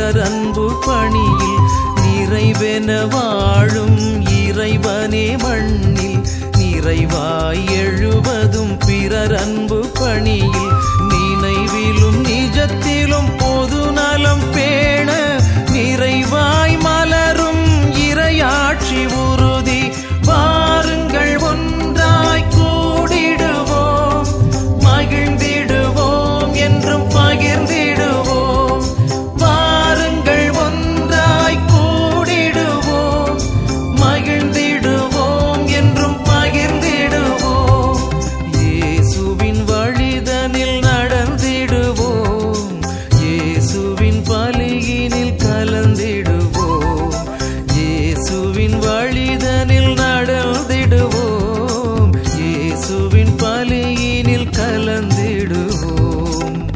பிறர் அன்பு பணியில் நிறைவென வாழும் இறைவனே மண்ணில் நிறைவாய் எழுவதும் பிறர் அன்பு பணியில் நினைவிலும் நிஜத்திலும் பொது நலம் பேண நிறைவாய் மலரும் இரையாட்சி உறுதி வாருங்கள் ஒன்றாய் கூடிடுவோம் மகிழ்ந்திடுவோம் என்றும் பகிர்ந்திடுவோம் வாருங்கள் ஒன்றாய் கூடிடுவோம் மகிழ்ந்திடுவோம் என்றும் பகிர்ந்திடுவோம் இயேசுவின் வழிதனில் நடந்திடுவோம் இயேசுவின் பலியினில் கலந்திடுவோம் இயேசுவின் வழிதனில் நடந்திடுவோம் இயேசுவின் பலியினில் கலந்திடுவோம்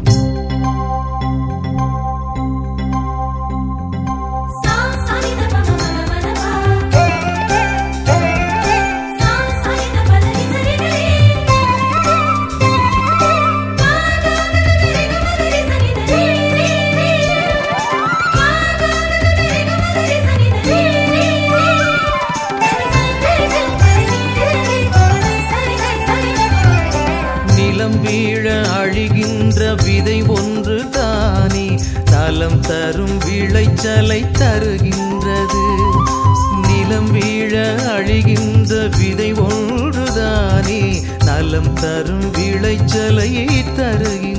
சா சானித பம மம மதபா சா சானித பதனி சரிகரி காதா கதரி கமரி சனித ரீ ரீ ரீ காதா கதரி கமரி சனித ரீ ரீ ரீ கரி சரி சரி சரி சரி சரி நிலம் வீழ அழிகின்ற விதை ஒன்று தானே நலம் தரும் விளைச்சலை தருகின்றது நிலம் வீழ அழிகின்ற விதை ஒன்றுதானே நலம் தரும் விளைச்சலை தருகின்றது